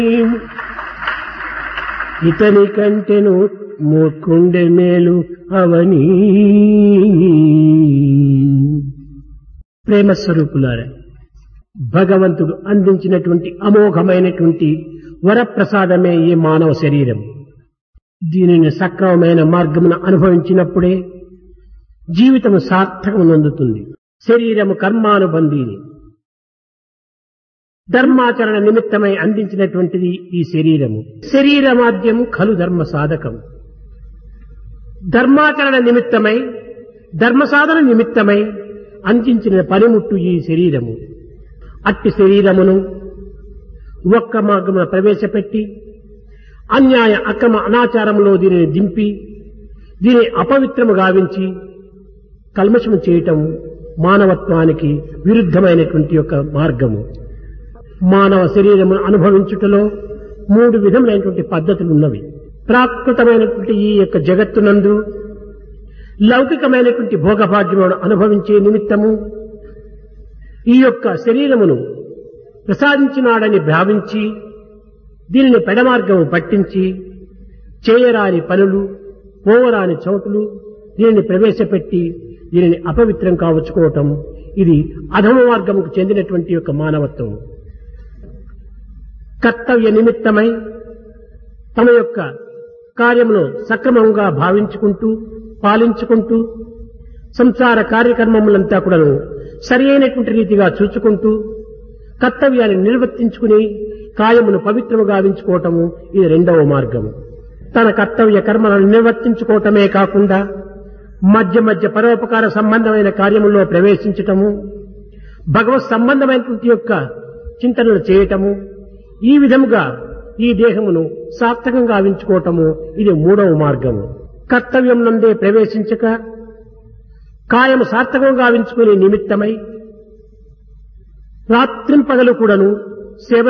ఇతని కంటెను మూర్ఖుండె మేలు అవని ప్రేమ స్వరూపులారా భగవంతుడు అందించినటువంటి అమోఘమైనటువంటి వరప్రసాదమే ఈ మానవ శరీరం దీనిని సక్రమమైన మార్గమున అనుభవించినప్పుడే జీవితం సార్థకమునందుతుంది శరీరము కర్మానుబంధీని ధర్మాచరణ నిమిత్తమై అందించినటువంటిది ఈ శరీరము శరీరమాద్యం ఖలు ధర్మ సాధకం ధర్మాచరణ నిమిత్తమై ధర్మ సాధన నిమిత్తమై అందించిన పనిముట్టు ఈ శరీరము అట్టి శరీరమును ఒక్క మార్గమున ప్రవేశపెట్టి అన్యాయ అక్రమ అనాచారంలో దీనిని దింపి దీని అపవిత్రము గావించి కల్మషము చేయటం మానవత్వానికి విరుద్ధమైనటువంటి యొక్క మార్గము మానవ శరీరమును అనుభవించుటలో మూడు విధములైనటువంటి పద్ధతులు ఉన్నవి ప్రాకృతమైనటువంటి ఈ యొక్క జగత్తునందు లౌకికమైనటువంటి భోగభాగ్యములను అనుభవించే నిమిత్తము ఈ యొక్క శరీరమును ప్రసాదించినాడని భావించి దీనిని పెడమార్గము పట్టించి చేయరాని పనులు పోవరాని చోటులు దీనిని ప్రవేశపెట్టి దీనిని అపవిత్రం కావచ్చుకోవటం ఇది అధమ మార్గముకు చెందినటువంటి యొక్క మానవత్వం కర్తవ్య నిమిత్తమై తమ యొక్క కార్యమును సక్రమంగా భావించుకుంటూ పాలించుకుంటూ సంసార కార్యక్రమములంతా కూడాను సరి అయినటువంటి రీతిగా చూచుకుంటూ కర్తవ్యాన్ని నిర్వర్తించుకుని కాయమును పవిత్రము గావించుకోవటము ఇది రెండవ మార్గము తన కర్తవ్య కర్మలను నిర్వర్తించుకోవటమే కాకుండా మధ్య మధ్య పరోపకార సంబంధమైన కార్యముల్లో ప్రవేశించటము భగవత్ సంబంధమైనటువంటి యొక్క చింతనలు చేయటము ఈ విధముగా ఈ దేహమును సార్థకంగా గావించుకోవటము ఇది మూడవ మార్గము కర్తవ్యం నందే ప్రవేశించక కాయము సార్థకంగా గావించుకునే నిమిత్తమై రాత్రింపగలు కూడాను సేవ